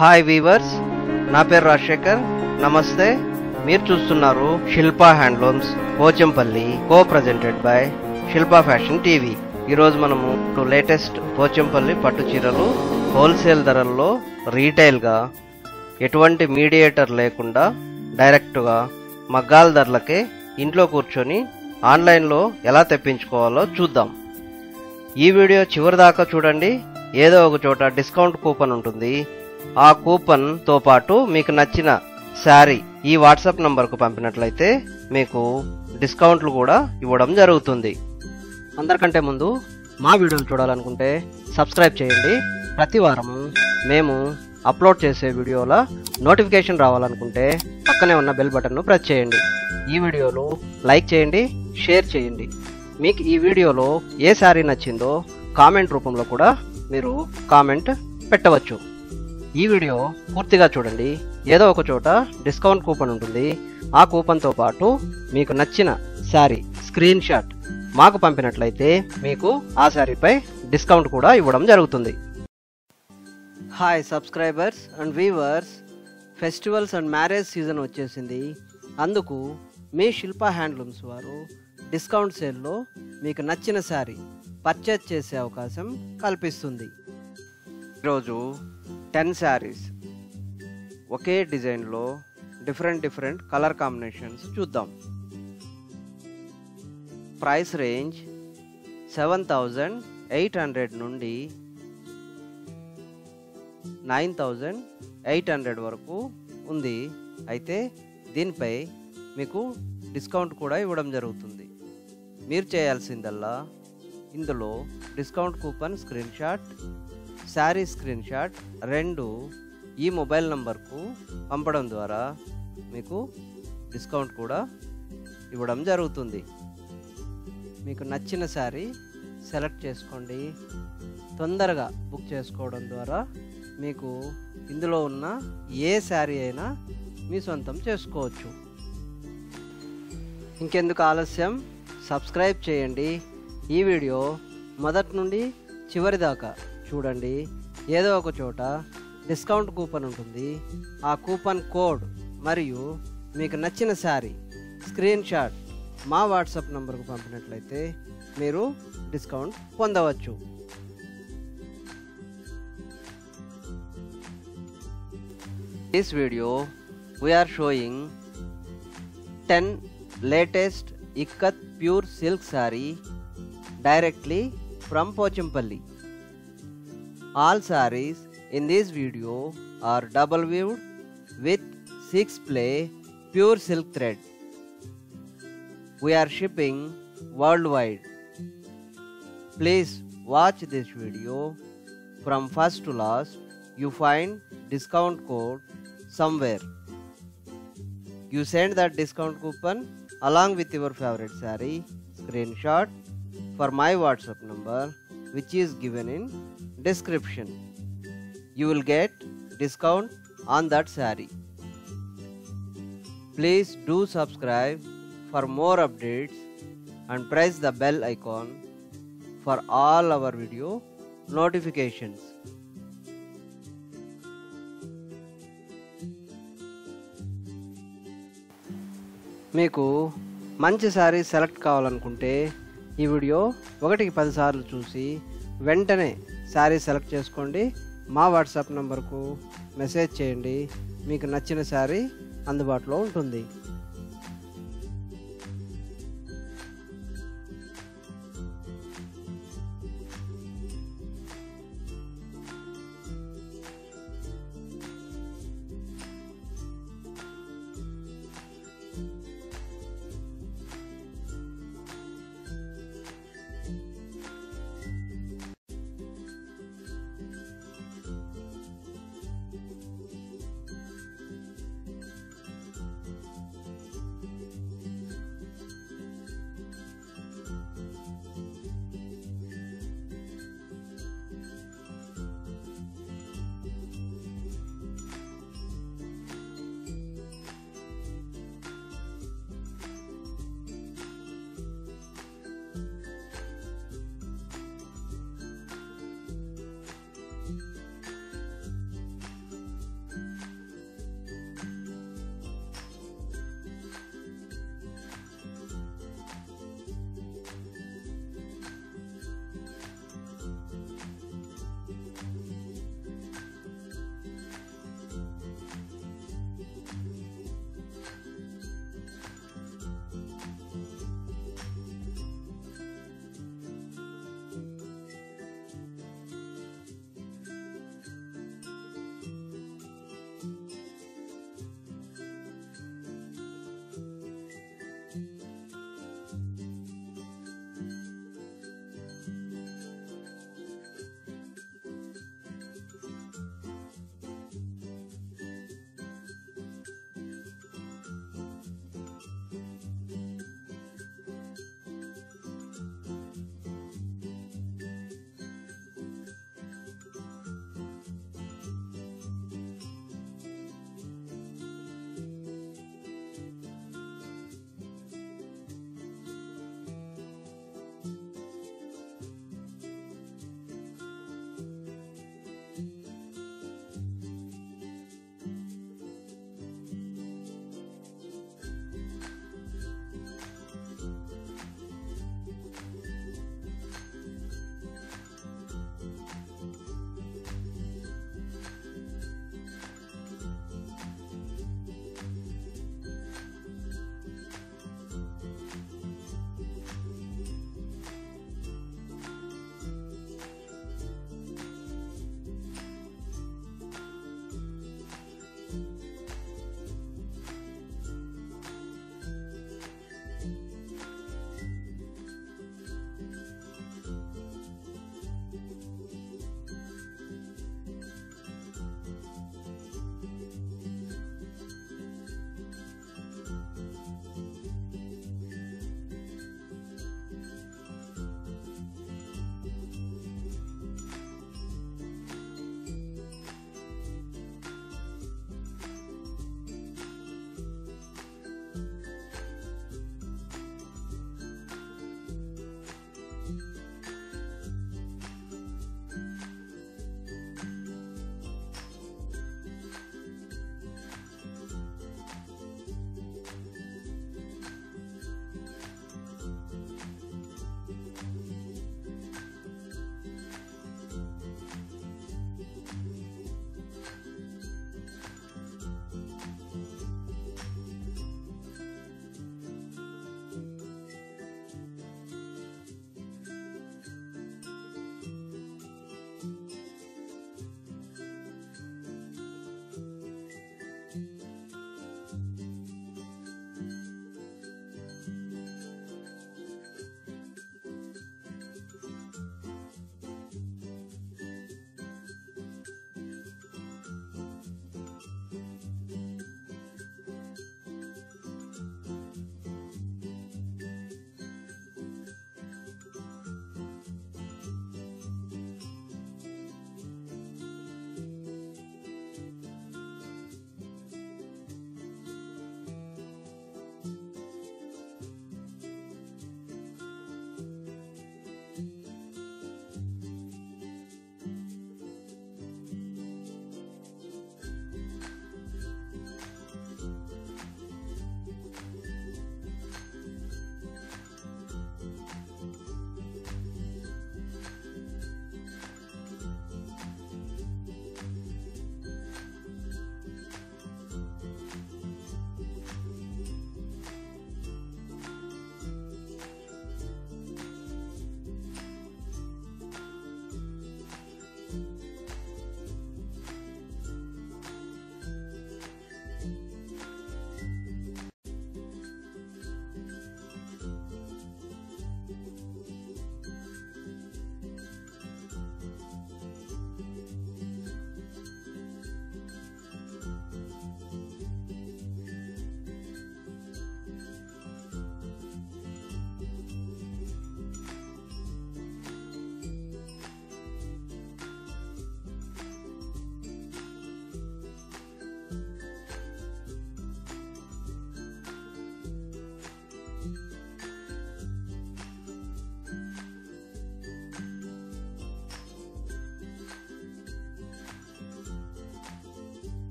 Hi weavers నా పేరు రాజశేఖర్ నమస్తే మీరు చూస్తున్నారు Shilpa handlooms Pochampally co presented by Shilpa fashion TV ఈరోజు మనము లేటెస్ట్ పోచంపల్లి పట్టు చీరలు హోల్సేల్ ధరల్లో రీటైల్గా ఎటువంటి మీడియేటర్ లేకుండా డైరెక్ట్గా మగ్గాల ధరలకే ఇంట్లో కూర్చొని ఆన్లైన్లో ఎలా తెప్పించుకోవాలో చూద్దాం ఈ వీడియో చివరి దాకా చూడండి ఏదో ఒక చోట డిస్కౌంట్ కూపన్ ఉంటుంది ఆ కూపన్ తో పాటు మీకు నచ్చిన శారీ ఈ వాట్సాప్ నంబర్కు పంపినట్లయితే మీకు డిస్కౌంట్లు కూడా ఇవ్వడం జరుగుతుంది అందరికంటే ముందు మా వీడియోలు చూడాలనుకుంటే సబ్స్క్రైబ్ చేయండి ప్రతి వారము మేము అప్లోడ్ చేసే వీడియోల నోటిఫికేషన్ రావాలనుకుంటే పక్కనే ఉన్న బెల్ బటన్ను ప్రెస్ చేయండి ఈ వీడియోలు లైక్ చేయండి షేర్ చేయండి మీకు ఈ వీడియోలో ఏ శారీ నచ్చిందో కామెంట్ రూపంలో కూడా మీరు కామెంట్ పెట్టవచ్చు ఈ వీడియో పూర్తిగా చూడండి ఏదో ఒక చోట డిస్కౌంట్ కూపన్ ఉంటుంది ఆ కూపన్తో పాటు మీకు నచ్చిన శారీ స్క్రీన్ షాట్ మాకు పంపినట్లయితే మీకు ఆ శారీపై డిస్కౌంట్ కూడా ఇవ్వడం జరుగుతుంది hi subscribers and weavers festivals and marriage season వచ్చేసింది అందుకు మీ శిల్ప హ్యాండ్లూమ్స్ వారు డిస్కౌంట్ సేల్లో మీకు నచ్చిన శారీ పర్చేజ్ చేసే అవకాశం కల్పిస్తుంది ఈరోజు టెన్ శారీస్ ఒకే డిజైన్లో డిఫరెంట్ డిఫరెంట్ కలర్ కాంబినేషన్స్ చూద్దాం price range seven thousand eight hundred నుండి నైన్ థౌజండ్ ఎయిట్ హండ్రెడ్ వరకు ఉంది అయితే దీనిపై మీకు డిస్కౌంట్ కూడా ఇవ్వడం జరుగుతుంది మీరు చేయాల్సిందల్లా ఇందులో discount coupon screenshot sari screenshot రెండు ఈ మొబైల్ నంబర్కు పంపడం ద్వారా మీకు డిస్కౌంట్ కూడా ఇవ్వడం జరుగుతుంది మీకు నచ్చిన శారీ సెలెక్ట్ చేసుకోండి తొందరగా బుక్ చేసుకోవడం ద్వారా మీకు ఇందులో ఉన్న ఏ శారీ అయినా మీ సొంతం చేసుకోవచ్చు ఇంకెందుకు ఆలస్యం సబ్స్క్రైబ్ చేయండి ఈ వీడియో మొదటి నుండి చివరి దాకా చూడండి ఏదో ఒక చోట డిస్కౌంట్ కూపన్ ఉంటుంది ఆ కూపన్ కోడ్ మరియు మీకు నచ్చిన శారీ స్క్రీన్ షాట్ మా వాట్సాప్ నంబర్కు పంపినట్లయితే మీరు డిస్కౌంట్ పొందవచ్చు this video we are showing 10 latest ikat pure silk saree directly from Pochampalli. All sarees in this video are double weaved with 6 play pure silk thread. We are shipping worldwide. Please watch this video from first to last. You find discount code somewhere. You send that discount coupon along with your favorite saree screenshot for my WhatsApp number which is given in description. You will get discount on that saree. Please do subscribe for more updates and press the bell icon for all our video notifications. మీకు మంచి sari select కావాలనుకుంటే ఈ video ఒకటికి పది సార్లు చూసి వెంటనే sari select చేసుకోండి మా వాట్సాప్ నంబర్కు మెసేజ్ చేయండి మీకు నచ్చిన శారీ అందుబాటులో ఉంటుంది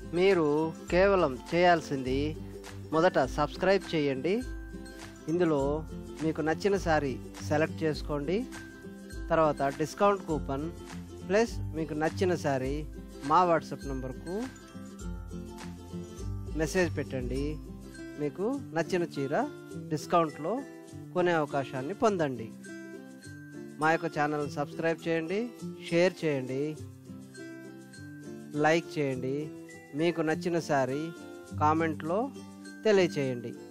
మీరు కేవలం చేయాల్సింది మొదట సబ్స్క్రైబ్ చేయండి ఇందులో మీకు నచ్చిన శారీ సెలెక్ట్ చేసుకోండి తర్వాత డిస్కౌంట్ కూపన్ ప్లస్ మీకు నచ్చిన శారీ మా వాట్సాప్ నంబర్కు మెసేజ్ పెట్టండి మీకు నచ్చిన చీర డిస్కౌంట్లో కొనే అవకాశాన్ని పొందండి మా యొక్క ఛానల్ సబ్స్క్రైబ్ చేయండి షేర్ చేయండి లైక్ చేయండి మీకు నచ్చిన శారీ కామెంట్లో తెలియచేయండి